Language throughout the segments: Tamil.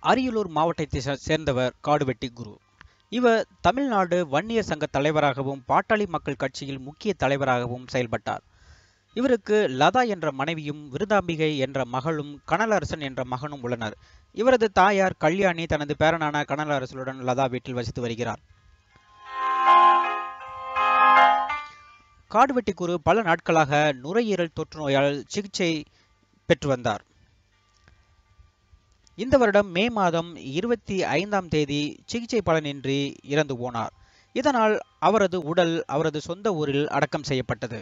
அரியலூர் மாவட்டத்தை சே- சேர்ந்தவர் காடுவெட்டி குரு இவர் தமிழ்நாடு வன்னியர் சங்க தலைவராகவும் பாட்டாளி மக்கள் கட்சியில் முக்கிய தலைவராகவும் செயல்பட்டார் இவருக்கு லதா என்ற மனைவியும் விருதாம்பிகை என்ற மகளும் கனலரசன் என்ற மகனும் உள்ளனர் இவரது தாயார் கல்யாணி தனது பேரனான கனலரசனுடன் லதா வீட்டில் வசித்து வருகிறார் காடுவெட்டி குரு பல நாட்களாக நுரையீரல் தொற்று நோயால் சிகிச்சை பெற்று வந்தார் இந்த வருடம் மே மாதம் இருபத்தி ஐந்தாம் தேதி சிகிச்சை பலனின்றி இறந்து போனார் இதனால் அவரது உடல் அவரது சொந்த ஊரில் அடக்கம் செய்யப்பட்டது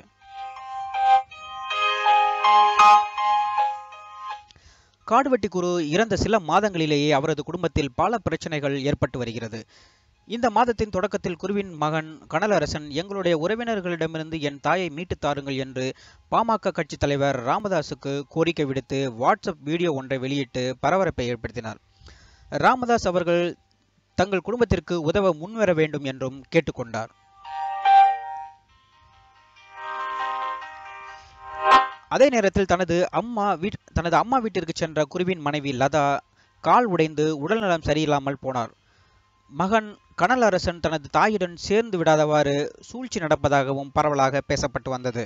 காடுவெட்டி குரு இறந்த சில மாதங்களிலேயே அவரது குடும்பத்தில் பல பிரச்சனைகள் ஏற்பட்டு வருகிறது இந்த மாதத்தின் தொடக்கத்தில் குருவின் மகன் கனலரசன் எங்களுடைய உறவினர்களிடமிருந்து என் தாயை மீட்டுத் தாருங்கள் என்று பாமக கட்சி தலைவர் ராமதாஸுக்கு கோரிக்கை விடுத்து வாட்ஸ்அப் வீடியோ ஒன்றை வெளியிட்டு பரபரப்பை ஏற்படுத்தினார் ராமதாஸ் அவர்கள் தங்கள் குடும்பத்திற்கு உதவ முன்வர வேண்டும் என்றும் கேட்டுக்கொண்டார் அதே நேரத்தில் தனது அம்மா வீட் தனது அம்மா வீட்டிற்கு சென்ற குருவின் மனைவி லதா கால் உடைந்து உடல்நலம் சரியில்லாமல் போனார் மகன் கனலரசன் தனது தாயுடன் சேர்ந்து விடாதவாறு சூழ்ச்சி நடப்பதாகவும் பரவலாக பேசப்பட்டு வந்தது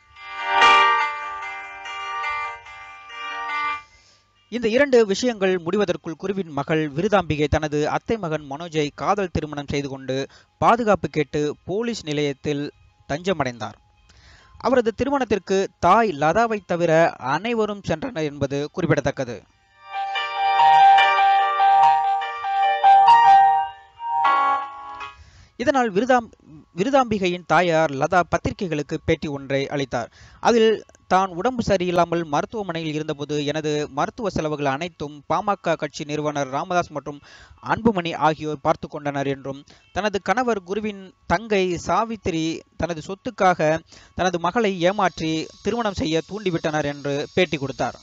இந்த இரண்டு விஷயங்கள் முடிவதற்குள் குருவின் மகள் விருதாம்பிகை தனது அத்தை மகன் மனோஜை காதல் திருமணம் செய்து கொண்டு பாதுகாப்பு கேட்டு போலீஸ் நிலையத்தில் தஞ்சமடைந்தார் அவரது திருமணத்திற்கு தாய் லதாவை தவிர அனைவரும் சென்றனர் என்பது குறிப்பிடத்தக்கது இதனால் விருதாம் விருதாம்பிகையின் தாயார் லதா பத்திரிகைகளுக்கு பேட்டி ஒன்றை அளித்தார் அதில் தான் உடம்பு சரியில்லாமல் மருத்துவமனையில் இருந்தபோது எனது மருத்துவ செலவுகள் அனைத்தும் பாமக கட்சி நிறுவனர் ராமதாஸ் மற்றும் அன்புமணி ஆகியோர் பார்த்து கொண்டனர் என்றும் தனது கணவர் குருவின் தங்கை சாவித்திரி தனது சொத்துக்காக தனது மகளை ஏமாற்றி திருமணம் செய்ய தூண்டிவிட்டனர் என்று பேட்டி கொடுத்தார்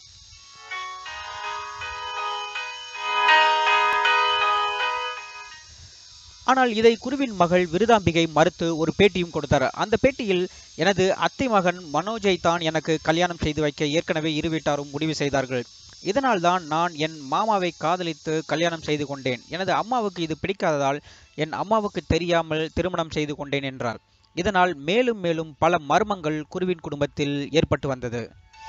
ஆனால் இதை குருவின் மகள் விருதாம்பிகை மறுத்து ஒரு பேட்டியும் கொடுத்தார் அந்த பேட்டியில் எனது அத்தை மகன் மனோஜை தான் எனக்கு கல்யாணம் செய்து வைக்க ஏற்கனவே இரு வீட்டாரும் முடிவு செய்தார்கள் இதனால் தான் நான் என் மாமாவை காதலித்து கல்யாணம் செய்து கொண்டேன் எனது அம்மாவுக்கு இது பிடிக்காததால் என் அம்மாவுக்கு தெரியாமல் திருமணம் செய்து கொண்டேன் என்றார் இதனால் மேலும் மேலும் பல மர்மங்கள் குருவின் குடும்பத்தில் ஏற்பட்டு வந்தது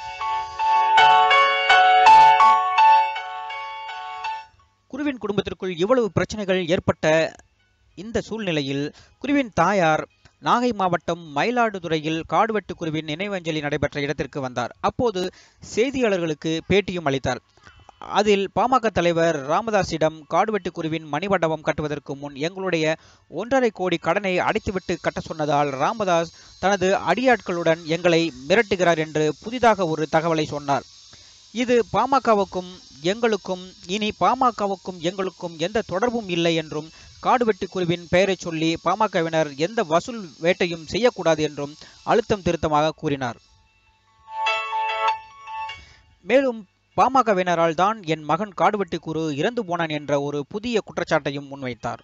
குருவின் குடும்பத்திற்குள் இவ்வளவு பிரச்சனைகள் ஏற்பட்ட இந்த சூழ்நிலையில் குருவின் தாயார் நாகை மாவட்டம் மயிலாடுதுறையில் காடுவெட்டு குருவின் நினைவஞ்சலி நடைபெற்ற இடத்திற்கு வந்தார் அப்போது செய்தியாளர்களுக்கு பேட்டியும் அளித்தார் அதில் பாமக தலைவர் ராமதாஸிடம் காடுவெட்டு குருவின் மணிமண்டபம் கட்டுவதற்கு முன் எங்களுடைய ஒன்றரை கோடி கடனை அடைத்துவிட்டு கட்ட சொன்னதால் ராமதாஸ் தனது அடியாட்களுடன் எங்களை மிரட்டுகிறார் என்று புதிதாக ஒரு தகவலை சொன்னார் இது பாமகவுக்கும் எங்களுக்கும் இனி பாமகவுக்கும் எங்களுக்கும் எந்த தொடர்பும் இல்லை என்றும் காடுவெட்டி குழுவின் பெயரை சொல்லி பாமகவினர் எந்த வசூல் வேட்டையும் செய்யக்கூடாது என்றும் அழுத்தம் திருத்தமாக கூறினார் மேலும் பாமகவினரால் தான் என் மகன் காடுவெட்டி குரு இறந்து போனான் என்ற ஒரு புதிய குற்றச்சாட்டையும் முன்வைத்தார்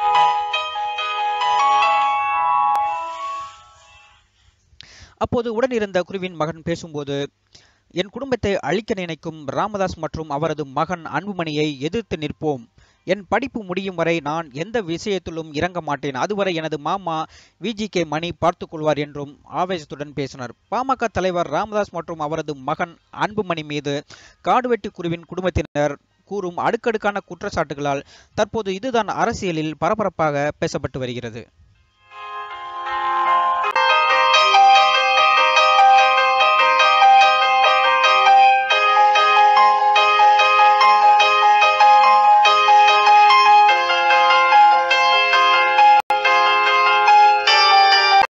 அப்போது உடனிருந்த குருவின் மகன் பேசும்போது என் குடும்பத்தை அழிக்க நினைக்கும் ராமதாஸ் மற்றும் அவரது மகன் அன்புமணியை எதிர்த்து நிற்போம் என் படிப்பு முடியும் வரை நான் எந்த விஷயத்திலும் இறங்க மாட்டேன் அதுவரை எனது மாமா விஜி கே மணி பார்த்துக் கொள்வார் என்றும் ஆவேசத்துடன் பேசினார் பாமக தலைவர் ராமதாஸ் மற்றும் அவரது மகன் அன்புமணி மீது காடுவெட்டி குருவின் குடும்பத்தினர் கூறும் அடுக்கடுக்கான குற்றச்சாட்டுகளால் தற்போது இதுதான் அரசியலில் பரபரப்பாக பேசப்பட்டு வருகிறது